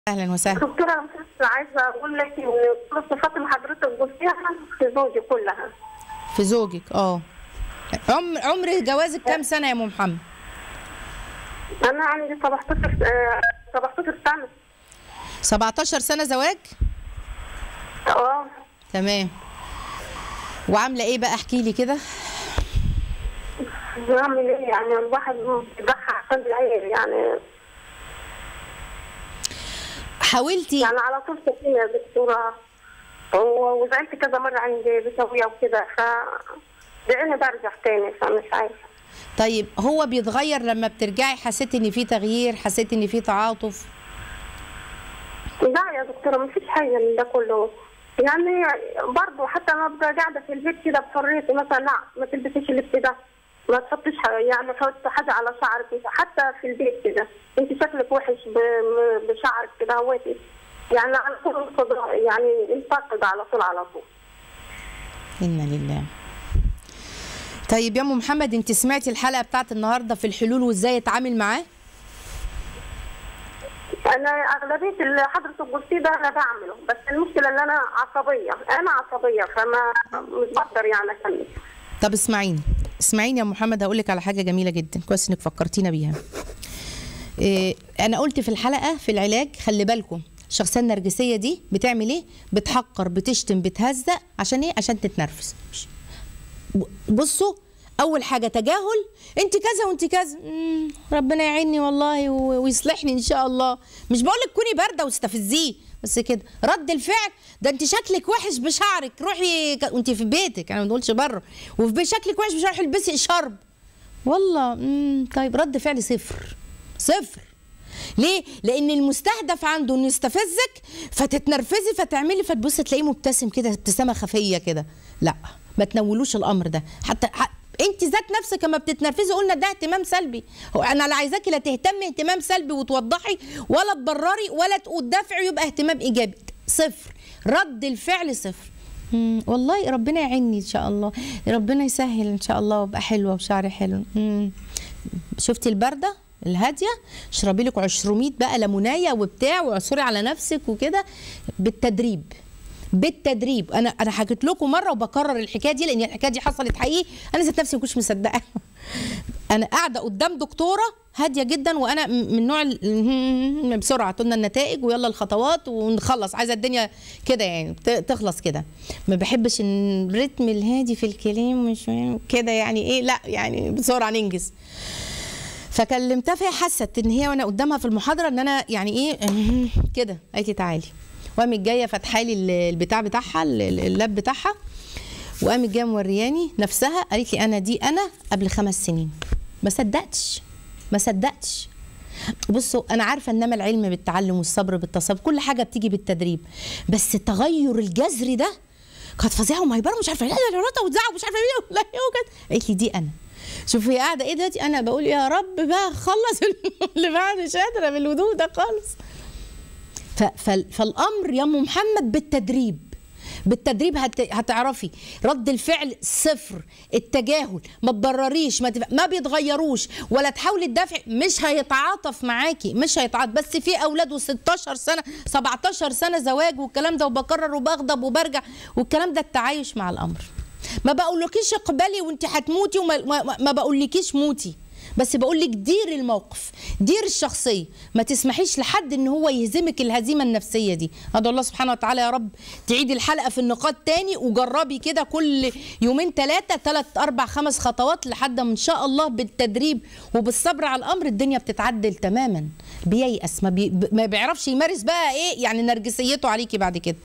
اهلا وسهلا دكتورة أنا بس عايزة أقول لك إن كل الصفات اللي حضرتك قلتيها في زوجي كلها في زوجك اه عمر عمر جوازك كام سنه يا ام محمد أنا عندي 17 آه، 17 سنة 17 سنه زواج أه تمام وعامله ايه بقى احكي لي كده بعمل إيه يعني الواحد بيضحي عشان العيال يعني حاولتي يعني على طول سكينة يا دكتورة و- وزعلت كذا مرة عند بسوية وكده ف لأني برجع تاني فمش عارفة طيب هو بيتغير لما بترجعي حسيتي ان في تغيير حسيتي ان في تعاطف لا يا دكتورة مفيش حاجة من ده كله يعني برضه حتى لما ابقى قاعدة في البيت كده بحريتي مثلا لا ما تلبسيش اللبس ده ما تحطيش ح- يعني تحط حاجة على شعرك حتى في البيت كده انت شكلك وحش ب- م- بشعرك كده هواتي يعني على طول انتقد- يعني انتقد على طول على طول انا لله طيب يا ام محمد انت سمعتي الحلقه بتاعت النهارده في الحلول وازاي اتعامل معاه انا اغلبيه اللي حضرتك قلتيه ده انا بعمله بس المشكله ان انا عصبيه انا عصبيه فما مش بقدر يعني اكمل طب اسمعيني اسمعيني يا محمد هقول لك على حاجه جميله جدا كويس انك فكرتينا بيها إيه انا قلت في الحلقه في العلاج خلي بالكم الشخصيه النرجسيه دي بتعمل ايه بتحقر بتشتم بتهزق عشان ايه عشان تتنرفز بصوا اول حاجه تجاهل انت كذا وانت كذا مم، ربنا يعيني والله و- ويصلحني ان شاء الله مش بقول لك كوني بارده واستفزيه بس كده رد الفعل ده انت شكلك وحش بشعرك روحي ك... وانت في بيتك انا ما بقولش بره وفي بيت شكلك وحش بشعرك البسي شرب والله مم، طيب رد فعل صفر صفر ليه؟ لأن المستهدف عنده إنه يستفزك فتتنرفزي فتعملي فتبصي تلاقيه مبتسم كده ابتسامة خفية كده، لا ما تنولوش الأمر ده، حتى ح... أنت ذات نفسك لما بتتنرفزي قلنا ده اهتمام سلبي، هو أنا لا عايزاكي لا تهتمي اهتمام سلبي وتوضحي ولا تبرري ولا تدافعي يبقى اهتمام إيجابي، صفر، رد الفعل صفر. مم، والله ربنا يعيني ان شاء الله ربنا يسهل ان شاء الله وابقى حلوه وشعري حلو مم. شفتي البرده الهاديه اشربي لك 200 بقى ليمونايه وبتاع وعصري على نفسك وكده بالتدريب بالتدريب انا انا حكيت لكم مره وبكرر الحكايه دي لان الحكايه دي حصلت حقيقي انا ذات نفسي ما كنتش مصدقه انا قاعده قدام دكتوره هاديه جدا وانا م- من نوع ال- بسرعه قلنا النتائج ويلا الخطوات ونخلص عايزه الدنيا كده يعني ت- تخلص كده ما بحبش إن الريتم الهادي في الكلام مش كده يعني ايه لا يعني بسرعه ننجز فكلمتها فهي حست ان هي وانا قدامها في المحاضره ان انا يعني ايه كده قالت لي تعالي وقامت جايه فاتحه لي ال- البتاع بتاعها ال- ال- اللاب بتاعها وقامت جايه مورياني نفسها قالت لي انا دي انا قبل خمس سنين ما صدقتش ما صدقتش بصوا انا عارفه انما العلم بالتعلم والصبر بالتصبر كل حاجه بتيجي بالتدريب بس التغير الجذري ده كانت فظيعه ومهيبره ومش عارفه لا لا لا وتزعق ومش عارفه ايه لا ايه وكده قالت لي دي انا شوف هي قاعده ايه دلوقتي انا بقول يا رب بقى خلص اللي بعد مش قادره بالهدوء ده خالص ف- فال- فالامر يا ام محمد بالتدريب بالتدريب هت... هتعرفي رد الفعل صفر التجاهل ما تبرريش ما, تف... ما بيتغيروش ولا تحاولي تدافع مش هيتعاطف معاكي مش هيتعاطف بس في اولاد و16 سنه 17 سنه زواج والكلام ده وبكرر وبغضب وبرجع والكلام ده التعايش مع الامر ما بقولكيش اقبلي وانت هتموتي وما ما, ما بقولكيش موتي بس بقول لك دير الموقف دير الشخصيه ما تسمحيش لحد ان هو يهزمك الهزيمه النفسيه دي ادعو الله سبحانه وتعالى يا رب تعيدي الحلقه في النقاط تاني وجربي كده كل يومين ثلاثه ثلاث اربع خمس خطوات لحد ما ان شاء الله بالتدريب وبالصبر على الامر الدنيا بتتعدل تماما بييأس ما, بي ما بيعرفش يمارس بقى ايه يعني نرجسيته عليكي بعد كده